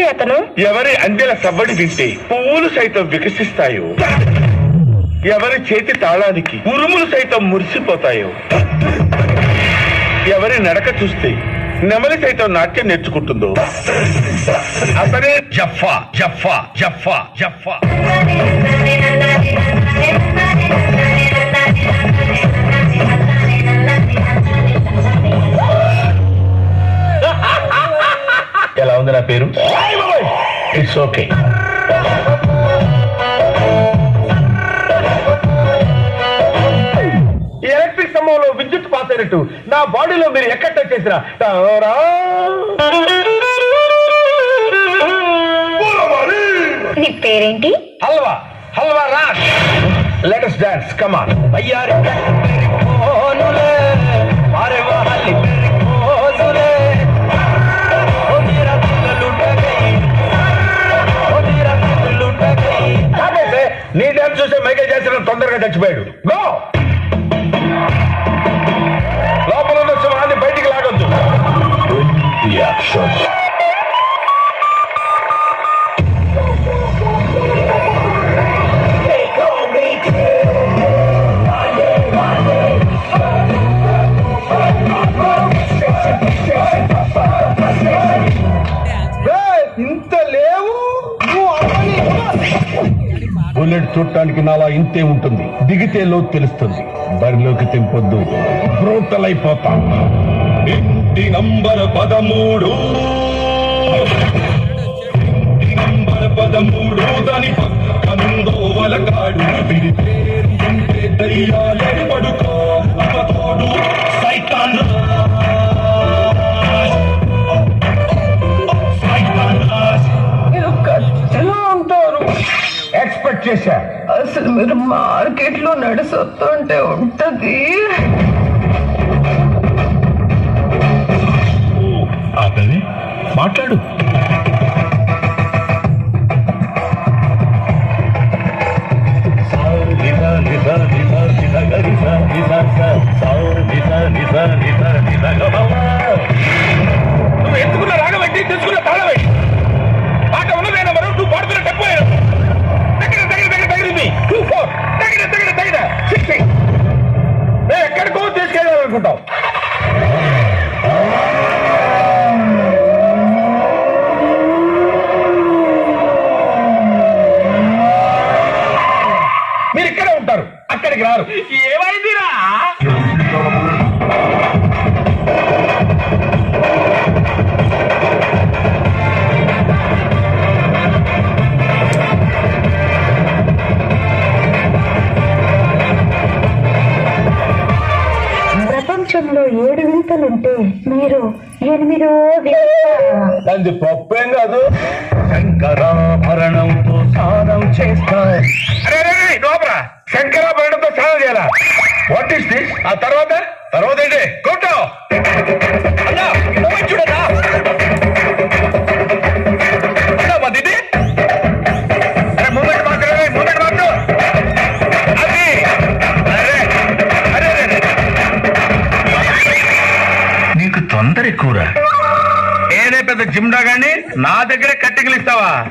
అతను ఎవరి అందెల సవ్వడి వింటే పువ్వులు సైతం వికసిస్తాయో ఎవరి చేతి తాళానికి ఉరుములు సైతం మురిసిపోతాయో ఎవరి నడక చూస్తే నెమలి సైతం నాట్యం నేర్చుకుంటుందో అతనే జఫా జఫా జఫా జఫా ఎలా ఉంది నా పేరు ఇట్స్ ఓకే ఈ ఎలక్ట్రిక్ స్తంభంలో విద్యుత్ పాస్ అయినట్టు నా బాడీలో మీరు ఎక్కడ టచ్ చేసినా తారా. నీ పేరేంటి Halwa Halwa Raj let's dance come on అయ్యారి కోనులే అరే వాహలి కోనులే ఓ నీరా దిల్లుట గయి ఓ నీరా దిల్లుట గయి కాకపోతే నీ డాన్స్ చూసే మైకేల్ జాక్సన్ తొందరగా చచ్చిపోయాడు గో లోపల ఉన్న సింహాన్ని బయటికి లాగొద్దు యాక్షన్ ఇంత లేవు బుల్లెట్ చూడటానికి నాలా ఇంతే ఉంటుంది దిగితే లోతు తెలుస్తుంది బరిలోకి తెంపొద్దు బ్రూటల్ అయిపోతా ఇంటి నంబర్ పదమూడు ఇంటి నంబర్ పదమూడు దాని పక్కనుందో వలకాడు వీడి పేరు ఉంటే దయ్యాలే పడుకో తోడు సైతాన్ రాజ్. సైతాన్ రాజ్. ఎలా ఉంటారు ఎక్స్పెక్ట్ చేశా అసలు మీరు మార్కెట్ లో నడిసొస్తుంటే ఉంటది ఆపేది మాట్లాడు నువ్వు ఎత్తుకున్న రాగం ఏంటి తెచ్చుకున్న తాళం ఏంటి పాట ఉన్నదైనా మనం నువ్వు పాడుతున్న టెంపో ఏదో. దగ్గర దగ్గర దగ్గర తగిలింది టూ ఫోర్ దగ్గర దగ్గర దగ్గర సిక్స్ మేము ఎక్కడికో తీసుకెళ్ళాలనుకుంటాం మీరు ఇక్కడే ఉంటారు అక్కడికి రారు ఏమైందిరా ప్రపంచంలో ఏడు వింతలుంటే మీరు ఎనిమిదో వింత దాని పప్పేం కాదు శంకరాభరణంతో స్నానం చేస్తా అరే అరే, అరే, లోపల శంకరాభరణంతో స్నానం చేయాలా వాట్ ఇస్ దిస్ ఆ తర్వాత తర్వాత ఏంటి కూటో అన్నా నువ్వే చూడన్నా అన్నా మాది ఇది? అరే మూమెంట్ మాత్రమే మూమెంట్ మాత్రం అది అరే అరే అరే, అరే నీకు తొందర ఎక్కువరా నేనే పెద్ద జిమ్డా గాని నా దగ్గరే కట్టికలు ఇస్తావా